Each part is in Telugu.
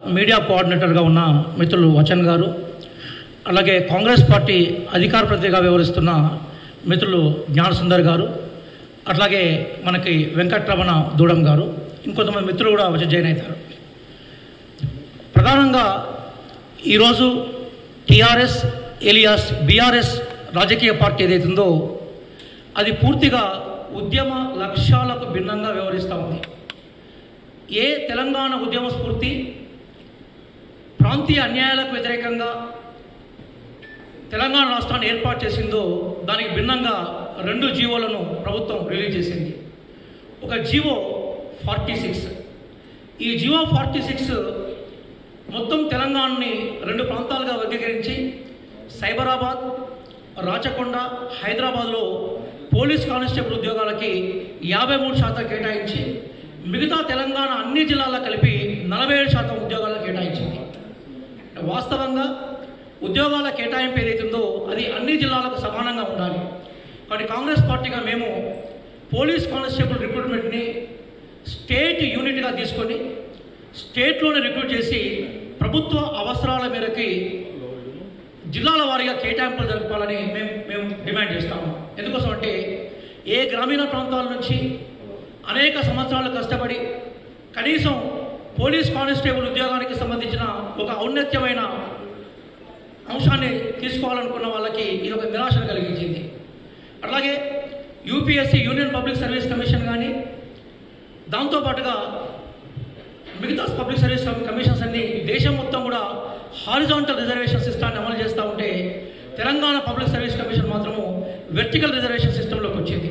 మీడియా కోఆర్డినేటర్గా ఉన్న మిత్రులు వచన్ గారు అలాగే కాంగ్రెస్ పార్టీ అధికార ప్రతినిధిగా వ్యవహరిస్తున్న మిత్రులు జ్ఞానసుందర్ గారు అట్లాగే మనకి వెంకట్రమణ దూడం గారు ఇంకొంతమంది మిత్రులు కూడా వచ్చి జాయిన్ అవుతారు ప్రధానంగా ఈరోజు టీఆర్ఎస్ ఎలియాస్ బీఆర్ఎస్ రాజకీయ పార్టీ ఏదైతుందో అది పూర్తిగా ఉద్యమ లక్ష్యాలకు భిన్నంగా వ్యవహరిస్తూ ఉంది ఏ తెలంగాణ ఉద్యమ స్ఫూర్తి ప్రాంతీయ అన్యాయాలకు వ్యతిరేకంగా తెలంగాణ రాష్ట్రాన్ని ఏర్పాటు చేసిందో దానికి భిన్నంగా రెండు జీవోలను ప్రభుత్వం రిలీజ్ చేసింది ఒక జీవో ఫార్టీ సిక్స్ ఈ జీవో ఫార్టీ సిక్స్ మొత్తం తెలంగాణని రెండు ప్రాంతాలుగా వర్గీకరించి సైబరాబాద్ రాచకొండ హైదరాబాద్లో పోలీస్ కానిస్టేబుల్ ఉద్యోగాలకి యాభై మూడు శాతం కేటాయించి మిగతా తెలంగాణ అన్ని జిల్లాల్లో కలిపి నలభై ఏడు శాతం ఉద్యోగాలను కేటాయించింది వాస్తవంగా ఉద్యోగాల కేటాయింపు ఏదైతుందో అది అన్ని జిల్లాలకు సమానంగా ఉండాలి కాబట్టి కాంగ్రెస్ పార్టీగా మేము పోలీస్ కానిస్టేబుల్ రిక్రూట్మెంట్ని స్టేట్ యూనిట్గా తీసుకొని స్టేట్లోనే రిక్రూట్ చేసి ప్రభుత్వ అవసరాల మేరకి జిల్లాల వారీగా కేటాయింపులు జరపాలని మేము మేము డిమాండ్ చేస్తాము ఎందుకోసం అంటే ఏ గ్రామీణ ప్రాంతాల నుంచి అనేక సంవత్సరాలు కష్టపడి కనీసం పోలీస్ కానిస్టేబుల్ ఉద్యోగానికి సంబంధించిన ఒక ఔన్నత్యమైన అంశాన్ని తీసుకోవాలనుకున్న వాళ్ళకి ఇది ఒక నిరాశను కలిగించింది అలాగే UPSC union public service commission కానీ దాంతోపాటుగా మిగతా పబ్లిక్ సర్వీస్ కమిషన్స్ అన్ని దేశం మొత్తం కూడా హారిజాంటల్ రిజర్వేషన్ సిస్టాన్ని అమలు చేస్తూ ఉంటే తెలంగాణ పబ్లిక్ సర్వీస్ కమిషన్ మాత్రము వెర్టికల్ రిజర్వేషన్ సిస్టంలోకి వచ్చింది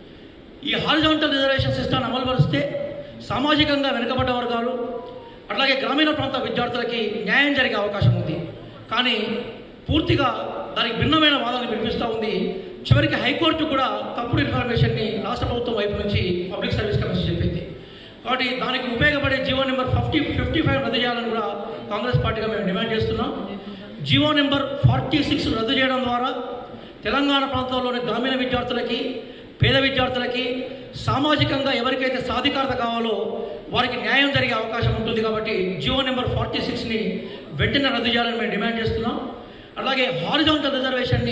ఈ హారిజాంటల్ రిజర్వేషన్ సిస్టాన్ని అమలుపరిస్తే సామాజికంగా వెనుకబడ్డ వర్గాలు అట్లాగే గ్రామీణ ప్రాంత విద్యార్థులకి న్యాయం జరిగే అవకాశం ఉంది కానీ పూర్తిగా దానికి భిన్నమైన వాదనలు వినిపిస్తూ ఉంది చివరికి హైకోర్టు కూడా తప్పుడు ఇన్ఫర్మేషన్ని రాష్ట్ర ప్రభుత్వం వైపు నుంచి పబ్లిక్ సర్వీస్ కమిషన్ చెప్పింది కాబట్టి దానికి ఉపయోగపడే GO number fifty fifty five రద్దు చేయాలని కూడా కాంగ్రెస్ పార్టీగా మేము డిమాండ్ చేస్తున్నాం జీవో నెంబర్ ఫార్టీ సిక్స్ రద్దు చేయడం ద్వారా తెలంగాణ ప్రాంతంలోని గ్రామీణ విద్యార్థులకి పేద విద్యార్థులకి సామాజికంగా ఎవరికైతే సాధికారత కావాలో వారికి న్యాయం జరిగే అవకాశం ఉంటుంది కాబట్టి జియో నెంబర్ ఫార్టీ సిక్స్ని వెంటనే రద్దు చేయాలని మేము డిమాండ్ చేస్తున్నాం అలాగే హారిజాంటల్ రిజర్వేషన్ని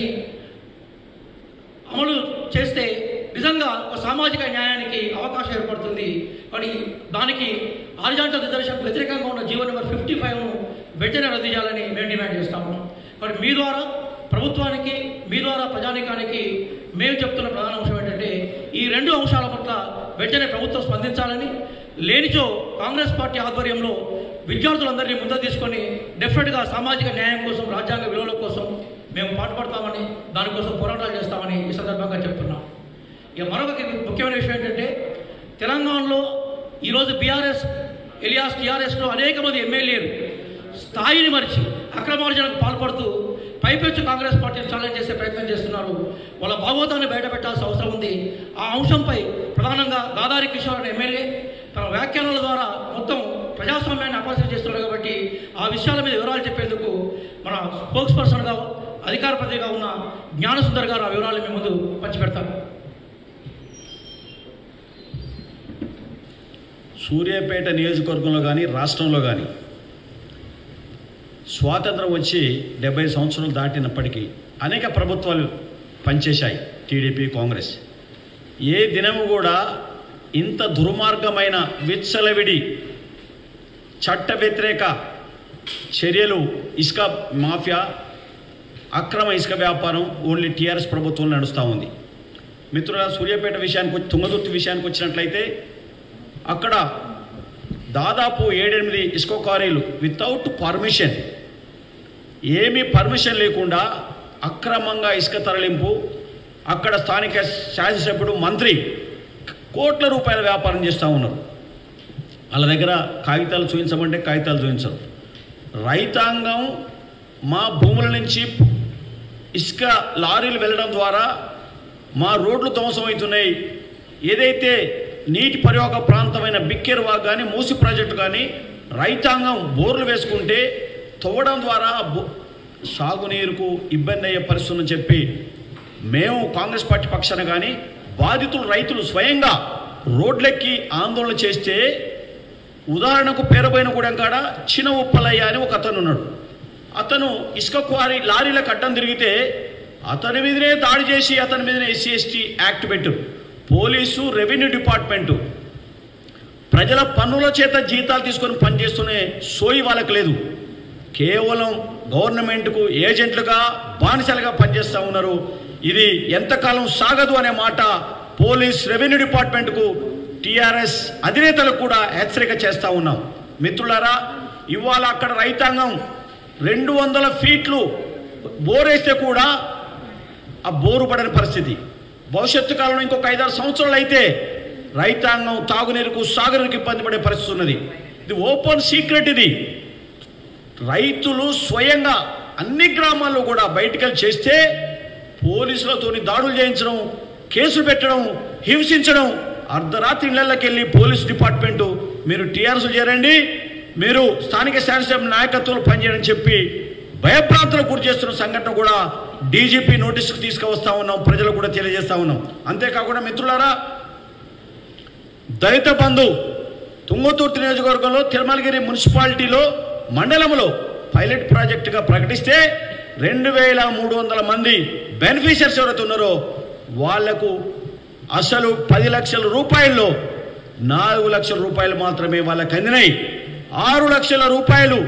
అమలు చేస్తే నిజంగా ఒక సామాజిక న్యాయానికి అవకాశం ఏర్పడుతుంది కానీ దానికి హారిజాంటల్ రిజర్వేషన్ వ్యతిరేకంగా ఉన్న జీవో నెంబర్ ఫిఫ్టీ ఫైవ్ను వెంటనే రద్దు చేయాలని మేము డిమాండ్ చేస్తాము కాబట్టి మీ ద్వారా ప్రభుత్వానికి మీ ద్వారా ప్రజానికానికి మేము చెప్తున్న ప్రధాన అంశం ఏంటంటే ఈ రెండు అంశాల పట్ల వెంటనే ప్రభుత్వం స్పందించాలని లేనిచో కాంగ్రెస్ పార్టీ ఆధ్వర్యంలో విద్యార్థులందరినీ ముందు తీసుకొని డెఫినెట్గా సామాజిక న్యాయం కోసం రాజ్యాంగ విలువల కోసం మేము పాటుపడతామని దానికోసం పోరాటాలు చేస్తామని ఈ సందర్భంగా చెప్తున్నాం ఇక మరొక ముఖ్యమైన విషయం ఏంటంటే తెలంగాణలో ఈరోజు బీఆర్ఎస్ ఎలియాస్ టీఆర్ఎస్లో అనేక మంది ఎమ్మెల్యేలు స్థాయిని మరిచి అక్రమార్జనకు పాల్పడుతూ పైపెచ్చు కాంగ్రెస్ పార్టీని ఛాలెంజ్ చేసే ప్రయత్నం చేస్తున్నారు వాళ్ళ భాగవతాన్ని బయటపెట్టాల్సిన అవసరం ఉంది ఆ అంశంపై ప్రధానంగా దాదారి కిషోర్ అనే ఎమ్మెల్యే తన వ్యాఖ్యానాల ద్వారా మొత్తం ప్రజాస్వామ్యాన్ని అపరిచయం చేస్తున్నాడు కాబట్టి ఆ విషయాల మీద వివరాలు చెప్పేందుకు మన స్పోక్స్ పర్సన్గా అధికార ప్రతిగా ఉన్న జ్ఞానసుందర్ గారు ఆ వివరాలు మీ ముందు పంచిపెడతారు సూర్యాపేట నియోజకవర్గంలో కానీ రాష్ట్రంలో కానీ స్వాతంత్రం వచ్చి డెబ్బై సంవత్సరాలు దాటినప్పటికీ అనేక ప్రభుత్వాలు పనిచేశాయి టీడీపీ కాంగ్రెస్ ఏ దినము కూడా ఇంత దుర్మార్గమైన విచ్చలవిడి చట్ట వ్యతిరేక చర్యలు ఇసుక మాఫియా అక్రమ ఇసుక వ్యాపారం ఓన్లీ టీఆర్ఎస్ ప్రభుత్వం నడుస్తూ ఉంది మిత్రుల సూర్యాపేట విషయానికి వచ్చి తుంగదుర్తి విషయానికి వచ్చినట్లయితే అక్కడ దాదాపు ఏడెనిమిది ఇసుక క్వారీలు వితౌట్ పర్మిషన్ ఏమీ పర్మిషన్ లేకుండా అక్రమంగా ఇసుక తరలింపు అక్కడ స్థానిక శాసనసభ్యుడు మంత్రి కోట్ల రూపాయల వ్యాపారం చేస్తూ ఉన్నారు వాళ్ళ దగ్గర కాగితాలు చూపించమంటే కాగితాలు చూపించరు రైతాంగం మా భూముల నుంచి ఇసుక లారీలు వెళ్ళడం ద్వారా మా రోడ్లు ధ్వంసమవుతున్నాయి ఏదైతే నీటి పరివాహక ప్రాంతమైన బిక్కెరువా కానీ మూసి ప్రాజెక్టు కానీ రైతాంగం బోర్లు వేసుకుంటే తవ్వడం ద్వారా బో- సాగునీరుకు ఇబ్బంది అయ్యే పరిస్థితి ఉందని చెప్పి మేము కాంగ్రెస్ పార్టీ పక్షాన కానీ బాధితులు రైతులు స్వయంగా రోడ్లెక్కి ఆందోళన చేస్తే ఉదాహరణకు పేరబోయిన గూడెం కాడ చిన్న ఉప్పలయ్య అని ఒక అతను ఉన్నాడు అతను ఇసుక క్వారీ లారీలకు అడ్డం తిరిగితే అతని మీదనే దాడి చేసి అతని మీదనే ఎస్సీ ఎస్టీ యాక్ట్ పెట్టారు పోలీసు రెవెన్యూ డిపార్ట్మెంటు ప్రజల పన్నుల చేత జీతాలు తీసుకొని పనిచేస్తునే సోయి వాళ్ళకి లేదు కేవలం గవర్నమెంట్కు ఏజెంట్లుగా బానిసలుగా పనిచేస్తూ ఉన్నారు ఇది ఎంతకాలం సాగదు అనే మాట పోలీస్ రెవెన్యూ డిపార్ట్మెంట్కు టీఆర్ఎస్ అధినేతలకు కూడా హెచ్చరిక చేస్తూ ఉన్నాం మిత్రులారా ఇవాళ అక్కడ రైతాంగం రెండు వందల ఫీట్లు బోరేస్తే కూడా ఆ బోరు పడని పరిస్థితి భవిష్యత్తు కాలంలో ఇంకొక ఐదారు సంవత్సరాలు అయితే రైతాంగం తాగునీరుకు సాగునీరుకు ఇబ్బంది పడే పరిస్థితి ఉన్నది ఇది ఓపెన్ సీక్రెట్ ఇది రైతులు స్వయంగా అన్ని గ్రామాల్లో కూడా బయటికెళ్ళి చేస్తే పోలీసులతోని దాడులు చేయించడం కేసులు పెట్టడం హింసించడం అర్ధరాత్రి ఇళ్లకి వెళ్ళి పోలీస్ డిపార్ట్మెంటు మీరు టీఆర్ఎస్ చేరండి మీరు స్థానిక శాసనసభ నాయకత్వంలో పనిచేయని చెప్పి భయభ్రాంతులకు గురి చేస్తున్న సంఘటన కూడా డీజీపీ నోటీసుకు తీసుకువస్తా ఉన్నాం ప్రజలకు కూడా తెలియజేస్తా ఉన్నాం అంతేకాకుండా మిత్రులారా దళిత బంధు తుంగతుర్తి నియోజకవర్గంలో తిరుమలగిరి మున్సిపాలిటీలో మండలంలో పైలట్ ప్రాజెక్టుగా ప్రకటిస్తే రెండు వేల మూడు వందల మంది బెనిఫిషియర్స్ ఎవరైతే ఉన్నారో వాళ్లకు అసలు పది లక్షల రూపాయల్లో నాలుగు లక్షల రూపాయలు మాత్రమే వాళ్ళకి అందినాయి ఆరు లక్షల రూపాయలు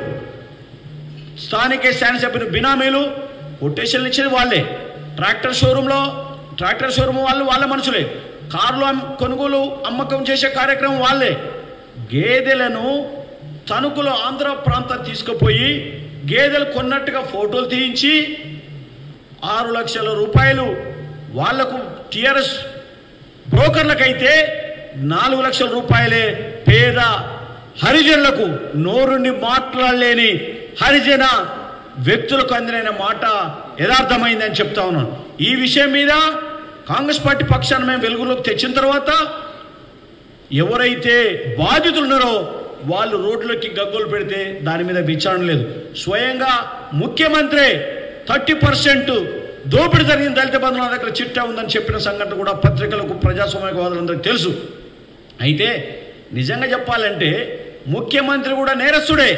స్థానిక శాసనసభ్యుని బినామీలు కొటేషన్లు ఇచ్చేది వాళ్ళే ట్రాక్టర్ షోరూంలో ట్రాక్టర్ షోరూమ్ వాళ్ళు వాళ్ళ మనుషులే కార్లు అమ్- కొనుగోలు అమ్మకం చేసే కార్యక్రమం వాళ్ళే గేదెలను తణుకులో ఆంధ్ర ప్రాంతం తీసుకుపోయి గేదెలు కొన్నట్టుగా ఫోటోలు తీయించి ఆరు లక్షల రూపాయలు వాళ్లకు టిఆర్ఎస్ బ్రోకర్లకైతే నాలుగు లక్షల రూపాయలే పేద హరిజనులకు నోరుండి మాట్లాడలేని హరిజన వ్యక్తులకు అందిన మాట యథార్థమైందని చెప్తా ఉన్నాను ఈ విషయం మీద కాంగ్రెస్ పార్టీ పక్షాన్ని మేము వెలుగులోకి తెచ్చిన తర్వాత ఎవరైతే బాధితులు ఉన్నారో వాళ్ళు రోడ్లకి గగ్గోలు పెడితే దాని మీద విచారణ లేదు స్వయంగా ముఖ్యమంత్రి థర్టీ పర్సెంట్ దోపిడీ జరిగిన దళిత బంధువుల దగ్గర చిట్టా ఉందని చెప్పిన సంఘటన కూడా పత్రికలకు ప్రజాస్వామ్యవాదులందరికీ తెలుసు అయితే నిజంగా చెప్పాలంటే ముఖ్యమంత్రి కూడా నేరస్తుడే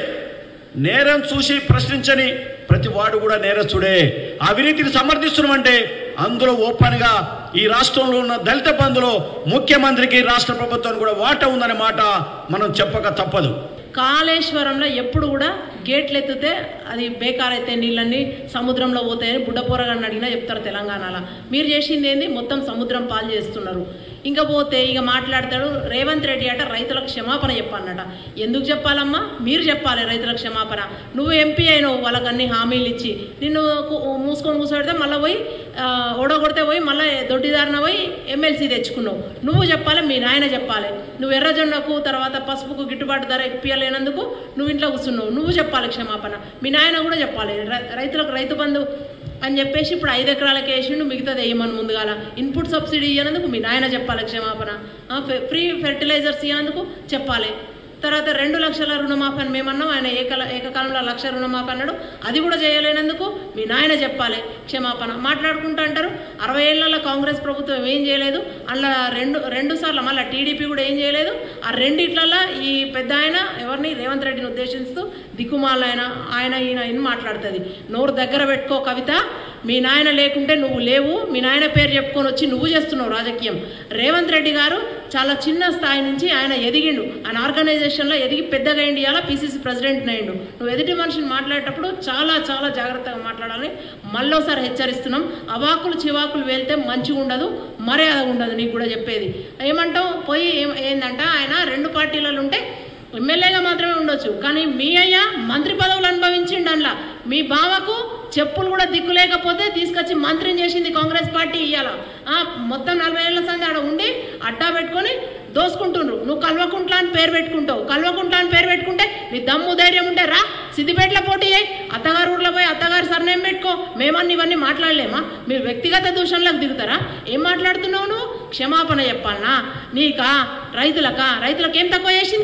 నేరం చూసి ప్రశ్నించని ప్రతి వాడు కూడా నేరస్తుడే అవినీతిని సమర్థిస్తున్నామంటే అందులో ఓపెన్గా ఈ రాష్ట్రంలో ఉన్న దళిత బంధులో ముఖ్యమంత్రికి రాష్ట్ర ప్రభుత్వానికి కూడా వాటా ఉందనే మాట మనం చెప్పక తప్పదు కాళేశ్వరంలో ఎప్పుడు కూడా గేట్లు ఎత్తితే అది బేకారైతే నీళ్ళన్నీ సముద్రంలో పోతాయని బుడ్డపోరగాన్ని అడిగినా చెప్తారు తెలంగాణలో మీరు చేసింది ఏంది మొత్తం సముద్రం పాలు చేస్తున్నారు ఇంకా పోతే ఇక మాట్లాడతాడు రేవంత్ రెడ్డి అట రైతులకు క్షమాపణ చెప్పన్నట ఎందుకు చెప్పాలమ్మా మీరు చెప్పాలి రైతులకు క్షమాపణ నువ్వు ఎంపీ అయినావు వాళ్ళకి అన్ని హామీలు ఇచ్చి నిన్ను కు- మూసుకొని కూర్చోబెడితే మళ్ళీ పోయి ఆ, ఓడగొడితే పోయి మళ్ళీ దొడ్డిదారిన పోయి ఎమ్మెల్సీ తెచ్చుకున్నావు నువ్వు చెప్పాలి మీ నాయన చెప్పాలి నువ్వు ఎర్రజొన్నకు తర్వాత పసుపుకు గిట్టుబాటు ధర ఇప్పించలేనందుకు నువ్వు ఇంట్లో కూర్చున్నావు నువ్వు చెప్పాలి క్షమాపణ మీ నాయన కూడా చెప్పాలి రై- రైతులకు రైతు బంధు అని చెప్పేసి ఇప్పుడు ఐదు ఎకరాలకి వేసిండు మిగతాది వేయమని ముందుగాల ఇన్పుట్ సబ్సిడీ ఇవ్వనందుకు మీ నాయన చెప్పాలి క్షమాపణ ఆ, ఫె- ఫ్రీ ఫెర్టిలైజర్స్ ఇవ్వనందుకు చెప్పాలి తర్వాత రెండు లక్షల రుణమాఫీ అని మేమన్నాం ఆయన ఏకల ఏకకాలంలో లక్ష రుణమాఫీ అన్నాడు అది కూడా చేయలేనందుకు మీ నాయన చెప్పాలి క్షమాపణ మాట్లాడుకుంటూ అంటారు అరవై ఏళ్లలో కాంగ్రెస్ ప్రభుత్వం ఏం చేయలేదు అలా రెండు రెండు సార్లు మళ్ళీ టీడీపీ కూడా ఏం చేయలేదు ఆ రెండిట్లలో ఈ పెద్ద ఆయన ఎవరిని రేవంత్ రెడ్డిని ఉద్దేశిస్తూ దిక్కుమాల ఆయన ఆయన ఈయన ఈయన మాట్లాడుతుంది నోరు దగ్గర పెట్టుకో కవిత మీ నాయన లేకుంటే నువ్వు లేవు మీ నాయన పేరు చెప్పుకొని వచ్చి నువ్వు చేస్తున్నావు రాజకీయం రేవంత్ రెడ్డి గారు చాలా చిన్న స్థాయి నుంచి ఆయన ఎదిగిండు ఆయన ఆర్గనైజేషన్లో ఎదిగి పెద్దగా అయింది ఇలా పీసీసీ ప్రెసిడెంట్ అయిండు నువ్వు ఎదుటి మనిషిని మాట్లాడేటప్పుడు చాలా చాలా జాగ్రత్తగా మాట్లాడాలి మళ్ళోసారి హెచ్చరిస్తున్నాం అవాకులు చివాకులు వెళ్తే మంచిగా ఉండదు మర్యాద ఉండదు నీకు కూడా చెప్పేది ఏమంటావు పోయి ఏం- ఏందంట ఆయన రెండు పార్టీలలో ఉంటే ఎమ్మెల్యేగా మాత్రమే ఉండొచ్చు కానీ మీ అయ్య మంత్రి పదవులు అనుభవించిండు అందులో మీ బావకు చెప్పులు కూడా దిక్కు లేకపోతే తీసుకొచ్చి మంత్రిని చేసింది కాంగ్రెస్ పార్టీ ఇయ్యాల ఆ, మొత్తం నలభై ఏళ్ళ సంది ఆడ ఉండి అడ్డా పెట్టుకొని దోసుకుంటుండ్రు నువ్వు కల్వకుంట్ల అని పేరు పెట్టుకుంటావు కల్వకుంట్ల అని పేరు పెట్టుకుంటే నీ దమ్ము ధైర్యం ఉంటే రా సిద్దిపేటలో పోటీ చేయి అత్తగారు ఊర్లో పోయి అత్తగారు సర్నేం పెట్టుకో మేమన్నీ ఇవన్నీ మాట్లాడలేమా మీరు వ్యక్తిగత దూషణలకు దిగుతారా ఏం మాట్లాడుతున్నావు నువ్వు క్షమాపణ చెప్పాలనా నీకా రైతులకా రైతులకు ఏం తక్కువ చేసింది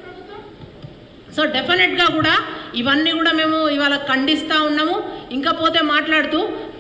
సో డెఫినెట్గా కూడా ఇవన్నీ కూడా మేము ఇవాళ ఖండిస్తూ ఉన్నాము ఇంకా పోతే మాట్లాడుతూ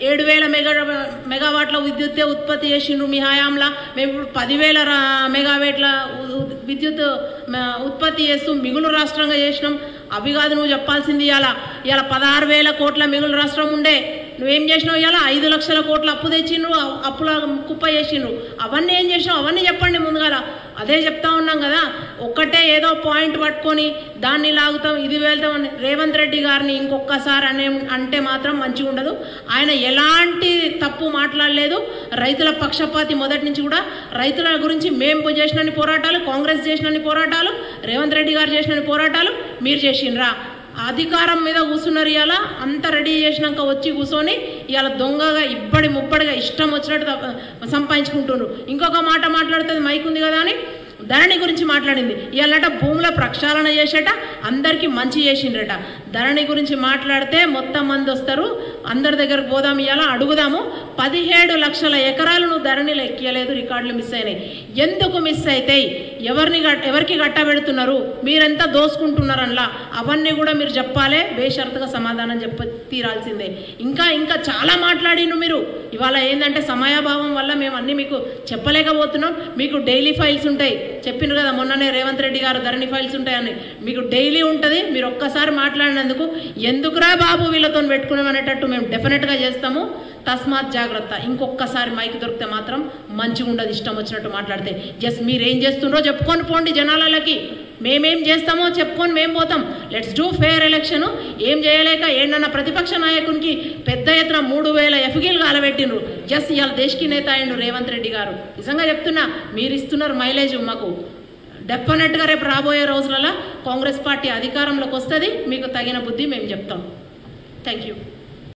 ఏడు వేల మెగా మెగావాట్ల విద్యుత్ ఉత్పత్తి చేసిండ్రు మీ హయాంలా మేము ఇప్పుడు పదివేల రా- మెగావాట్ల ఉ- ఉ- విద్యుత్ మ- ఉత్పత్తి చేస్తూ మిగులు రాష్ట్రంగా చేసినాం అవి కాదు నువ్వు చెప్పాల్సింది ఇవాళ ఇవాళ పదహారు వేల కోట్ల మిగులు రాష్ట్రం ఉండే నువ్వేం చేసినావు ఇవాళ ఐదు లక్షల కోట్ల అప్పు తెచ్చిండ్రు ఆ అప్పుల కుప్ప చేసిండ్రు అవన్నీ ఏం చేసినావు అవన్నీ చెప్పండి ముందుగాల అదే చెప్తా ఉన్నాం కదా ఒక్కటే ఏదో పాయింట్ పట్టుకొని దాన్ని లాగుతాం ఇది వెళ్తాం అని రేవంత్ రెడ్డి గారిని ఇంకొకసారి అనే అంటే మాత్రం మంచిగా ఉండదు ఆయన ఎలాంటి తప్పు మాట్లాడలేదు రైతుల పక్షపాతి మొదటి నుంచి కూడా రైతుల గురించి మేము చేసినన్ని పోరాటాలు కాంగ్రెస్ చేసినన్ని పోరాటాలు రేవంత్ రెడ్డి గారు చేసినన్ని పోరాటాలు మీరు చేసిండ్రా అధికారం మీద కూర్చున్నారు ఇవాళ అంత రెడీ చేసినాక వచ్చి కూర్చొని ఇవాళ దొంగగా ఇబ్బడి ముబ్బడిగా ఇష్టం వచ్చినట్టు తప్ప- సంపాదించుకుంటున్నారు ఇంకొక మాట మాట్లాడుతుంది మైక్ ఉంది కదా అని ధరణి గురించి మాట్లాడింది ఇవాళట భూముల ప్రక్షాళన చేసేట అందరికీ మంచి చేసిండ్రట ధరణి గురించి మాట్లాడితే మొత్తం మంది వస్తారు అందరి దగ్గరకు పోదాం ఇవాళ అడుగుదాము పదిహేడు లక్షల ఎకరాలు నువ్వు ధరణిలో ఎక్కియలేదు రికార్డులు మిస్ అయినాయి ఎందుకు మిస్ అవుతాయి ఎవరిని గట్- ఎవరికి గట్టబెడుతున్నారు మీరెంత దోసుకుంటున్నారనలా అవన్నీ కూడా మీరు చెప్పాలే బేషరతుగా సమాధానం చెప్ప తీరాల్సిందే ఇంకా ఇంకా చాలా మాట్లాడిను మీరు ఇవాళ ఏంటంటే సమయాభావం వల్ల మేము అన్ని మీకు చెప్పలేకపోతున్నాం మీకు డైలీ ఫైల్స్ ఉంటాయి చెప్పిండ్రు కదా మొన్ననే రేవంత్ రెడ్డి గారు ధరణి ఫైల్స్ ఉంటాయని మీకు డైలీ ఉంటుంది మీరు ఒక్కసారి మాట్లాడినందుకు ఎందుకురా బాబు వీళ్ళతో పెట్టుకున్నామనేటట్టు మేము డెఫినెట్గా చేస్తాము తస్మాత్ జాగ్రత్త ఇంకొకసారి మైక్ దొరికితే మాత్రం మంచిగా ఉండదు ఇష్టం వచ్చినట్టు మాట్లాడితే జస్ట్ మీరు ఏం చేస్తుండ్రో చెప్పుకొని పోండి జనాలకి మేమేం చేస్తామో చెప్పుకొని మేము పోతాం లెట్స్ డూ ఫేర్ ఎలక్షన్ ఏం చేయలేక ఏంటన్న ప్రతిపక్ష నాయకునికి పెద్ద ఎత్తున మూడు వేల ఎఫ్గీలు కాలబెట్టిండ్రు జస్ట్ ఇవాళ దేశకి నేత అయిండు రేవంత్ రెడ్డి గారు నిజంగా చెప్తున్నా మీరు ఇస్తున్నారు మైలేజ్ మాకు డెఫినెట్గా రేపు రాబోయే రోజులలో కాంగ్రెస్ పార్టీ అధికారంలోకి వస్తుంది మీకు తగిన బుద్ధి మేము చెప్తాం థ్యాంక్ యూ